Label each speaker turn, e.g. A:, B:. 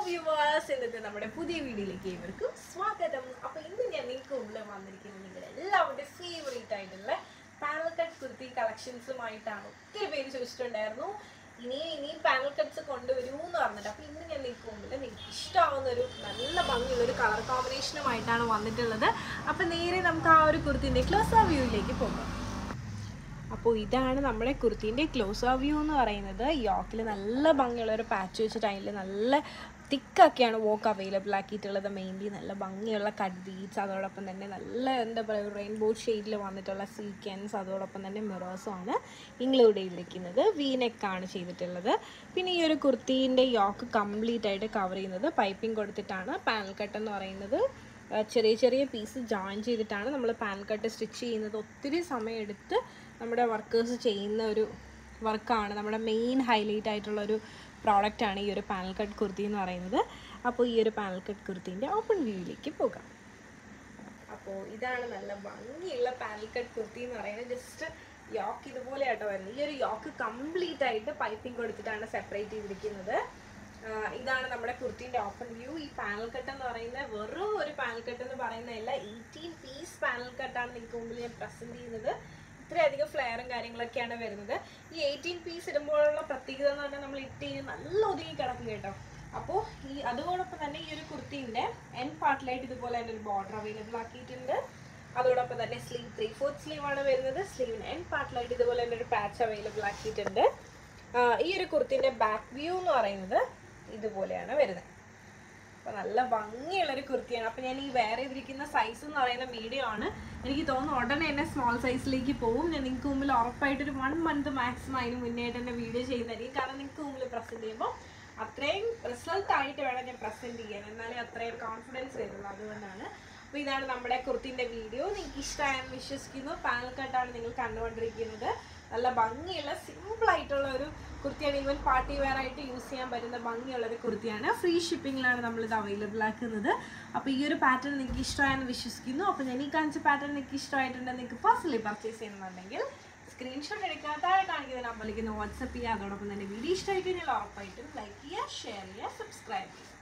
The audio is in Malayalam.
A: വ്യൂവേഴ്സ് ഇന്നത്തെ നമ്മുടെ പുതിയ വീഡിയോയിലേക്ക് ഇവർക്കും സ്വാഗതം അപ്പൊ ഇന്ന് ഞാൻ നിങ്ങൾക്ക് മുമ്പിൽ വന്നിരിക്കുന്നത് നിങ്ങളുടെ എല്ലാവരുടെ ഫേവറേറ്റ് ആയിട്ടുള്ള പാനൽ കട്ട് കുർത്തി കളക്ഷൻസുമായിട്ടാണ് ഒത്തിരി പേര് ചോദിച്ചിട്ടുണ്ടായിരുന്നു ഇനിയും ഇനിയും പാനൽ കട്ട്സ് കൊണ്ടുവരൂ എന്ന് പറഞ്ഞിട്ട് അപ്പൊ ഇന്ന് ഞാൻ നിങ്ങൾക്ക് മുമ്പിൽ നിങ്ങൾക്ക് ഇഷ്ടമാവുന്ന ഒരു നല്ല ഭംഗിയുള്ള ഒരു കളർ കോമ്പിനേഷനുമായിട്ടാണ് വന്നിട്ടുള്ളത് അപ്പൊ നേരെ നമുക്ക് ആ ഒരു കുർത്തിന്റെ ക്ലോസ് ആ വ്യൂയിലേക്ക് പോകാം അപ്പോൾ ഇതാണ് നമ്മുടെ കുർത്തീൻ്റെ ക്ലോസ് ആ വ്യൂ എന്ന് പറയുന്നത് യോക്കിൽ നല്ല ഭംഗിയുള്ള ഒരു പാച്ച് വെച്ചിട്ട് അതിൽ നല്ല തിക്കൊക്കെയാണ് വോക്ക് അവൈലബിൾ ആക്കിയിട്ടുള്ളത് മെയിൻലി നല്ല ഭംഗിയുള്ള കട്ട് ബീഡ്സ് അതോടൊപ്പം തന്നെ നല്ല എന്താ പറയുക റെയിൻബോ ഷെയ്ഡിൽ വന്നിട്ടുള്ള സീക്വൻസ് അതോടൊപ്പം തന്നെ മിറേഴ്സും ആണ് ഇൻക്ലൂഡ് ചെയ്തിരിക്കുന്നത് വി നെക്കാണ് ചെയ്തിട്ടുള്ളത് പിന്നെ ഈ ഒരു കുർത്തീൻ്റെ യോക്ക് കംപ്ലീറ്റ് ആയിട്ട് കവർ ചെയ്യുന്നത് പൈപ്പിംഗ് കൊടുത്തിട്ടാണ് പാനൽ കട്ട് എന്ന് പറയുന്നത് ആ, ചെറിയ ചെറിയ പീസ് ജോയിൻ ചെയ്തിട്ടാണ് നമ്മൾ പാനൽ കട്ട് സ്റ്റിച്ച് ചെയ്യുന്നത് ഒത്തിരി സമയമെടുത്ത് നമ്മുടെ വർക്കേഴ്സ് ചെയ്യുന്ന ഒരു വർക്കാണ് നമ്മുടെ മെയിൻ ഹൈലൈറ്റ് ആയിട്ടുള്ള ഒരു പ്രോഡക്റ്റാണ് ഈ ഒരു പാനൽ കട്ട് കുർത്തി എന്ന് പറയുന്നത് അപ്പോൾ ഈ ഒരു പാനൽ കട്ട് കുർത്തീൻ്റെ ഓപ്പൺ വ്യൂയിലേക്ക് പോകാം അപ്പോൾ ഇതാണ് നല്ല ഭംഗിയുള്ള പാനൽ കട്ട് കുർത്തി എന്ന് പറയുന്നത് ജസ്റ്റ് യോക്ക് ഇതുപോലെ ആട്ടോ വരുന്നത് ഈ ഒരു യോക്ക് കംപ്ലീറ്റ് ആയിട്ട് പൈപ്പിംഗ് കൊടുത്തിട്ടാണ് സെപ്പറേറ്റ് ചെയ്തിരിക്കുന്നത് ആഹ് ഇതാണ് നമ്മുടെ കുർത്തിന്റെ ഓപ്പൺ വ്യൂ ഈ പാനൽ കട്ട് എന്ന് പറയുന്നത് വെറും ഒരു പാനൽ കട്ട് എന്ന് പറയുന്നതല്ല എയ്റ്റീൻ പീസ് പാനൽ കട്ടാണ് നിങ്ങൾക്ക് മുമ്പിൽ ഞാൻ പ്രസന്റ് ചെയ്യുന്നത് ഇത്രയധികം ഫ്ലെയറും കാര്യങ്ങളൊക്കെയാണ് വരുന്നത് ഈ എയ്റ്റീൻ പീസ് ഇടുമ്പോഴുള്ള പ്രത്യേകത എന്ന് പറഞ്ഞാൽ നമ്മൾ ഇട്ട് കഴിഞ്ഞാൽ നല്ല ഒതുങ്ങി കിടക്കും കേട്ടോ അപ്പോൾ ഈ അതോടൊപ്പം തന്നെ ഈ ഒരു കുർത്തിന്റെ എൻ പാർട്ടിലായിട്ട് ഇതുപോലെ തന്നെ ഒരു ബോർഡർ അവൈലബിൾ ആക്കിയിട്ടുണ്ട് അതോടൊപ്പം തന്നെ സ്ലീവ് ത്രീ ഫോർത്ത് സ്ലീവ് ആണ് വരുന്നത് സ്ലീവിന് എൻ പാർട്ടിലായിട്ട് ഇതുപോലെ തന്നെ ഒരു പാച്ച് അവൈലബിൾ ആക്കിയിട്ടുണ്ട് ആ, ഈ ഒരു കുർത്തിന്റെ ബാക്ക് വ്യൂ എന്ന് പറയുന്നത് ഇതുപോലെയാണ് വരുന്നത് അപ്പോൾ നല്ല ഭംഗിയുള്ള ഒരു കുർത്തിയാണ് അപ്പോൾ ഞാൻ ഈ വേറെ ഇതിരിക്കുന്ന സൈസ് എന്ന് പറയുന്ന മീഡിയം ആണ് എനിക്ക് തോന്നുന്നു ഉടനെ തന്നെ സ്മോൾ സൈസിലേക്ക് പോകും ഞാൻ നിങ്ങൾക്ക് മുമ്പിൽ ഉറപ്പായിട്ട് ഒരു വൺ മന്ത് മാക്സിമം അതിന് മുന്നേ ആയിട്ട് തന്നെ വീഡിയോ ചെയ്യുന്നതായിരിക്കും കാരണം നിങ്ങൾക്ക് മുമ്പിൽ പ്രസൻറ്റ് ചെയ്യുമ്പോൾ അത്രയും റിസൾട്ട് ആയിട്ട് വേണം ഞാൻ പ്രസൻറ്റ് ചെയ്യാൻ എന്നാലേ അത്രയും കോൺഫിഡൻസ് വരുള്ളൂ അതുകൊണ്ടാണ് അപ്പോൾ ഇതാണ് നമ്മുടെ കുർത്തിൻ്റെ വീഡിയോ നിങ്ങൾക്ക് ഇഷ്ടമായെന്ന് വിശ്വസിക്കുന്നു പാനൽ കട്ടാണ് നിങ്ങൾ കണ്ടുകൊണ്ടിരിക്കുന്നത് നല്ല ഭംഗിയുള്ള സിമ്പിൾ ആയിട്ടുള്ള ഒരു കുർത്തിയാണ് ഈവൻ പാർട്ടി വെയർ ആയിട്ട് യൂസ് ചെയ്യാൻ പറ്റുന്ന ഭംഗിയുള്ള ഒരു കുർത്തിയാണ് ഫ്രീ ഷിപ്പിങ്ങിലാണ് നമ്മളിത് അവൈലബിൾ ആക്കുന്നത് അപ്പോൾ ഈ ഒരു പാറ്റേൺ നിങ്ങൾക്ക് ഇഷ്ടമായെന്ന് വിശ്വസിക്കുന്നു അപ്പോൾ ഞാൻ ഈ കാണിച്ച പാറ്റേൺ നിങ്ങൾക്ക് ഇഷ്ടമായിട്ടുണ്ടെങ്കിൽ നിങ്ങൾക്ക് പേഴ്സണലി പർച്ചേസ് ചെയ്യുന്നുണ്ടെങ്കിൽ സ്ക്രീൻഷോട്ട് എടുക്കാൻ താഴെ കാണിക്കുന്ന നമ്പറിലേക്ക് വാട്സപ്പ് ചെയ്യുക അതോടൊപ്പം തന്നെ വീഡിയോ ഇഷ്ടമായി കഴിഞ്ഞാൽ ഉറപ്പായിട്ടും ലൈക്ക് ചെയ്യുക ഷെയർ ചെയ്യുക സബ്സ്ക്രൈബ് ചെയ്യുക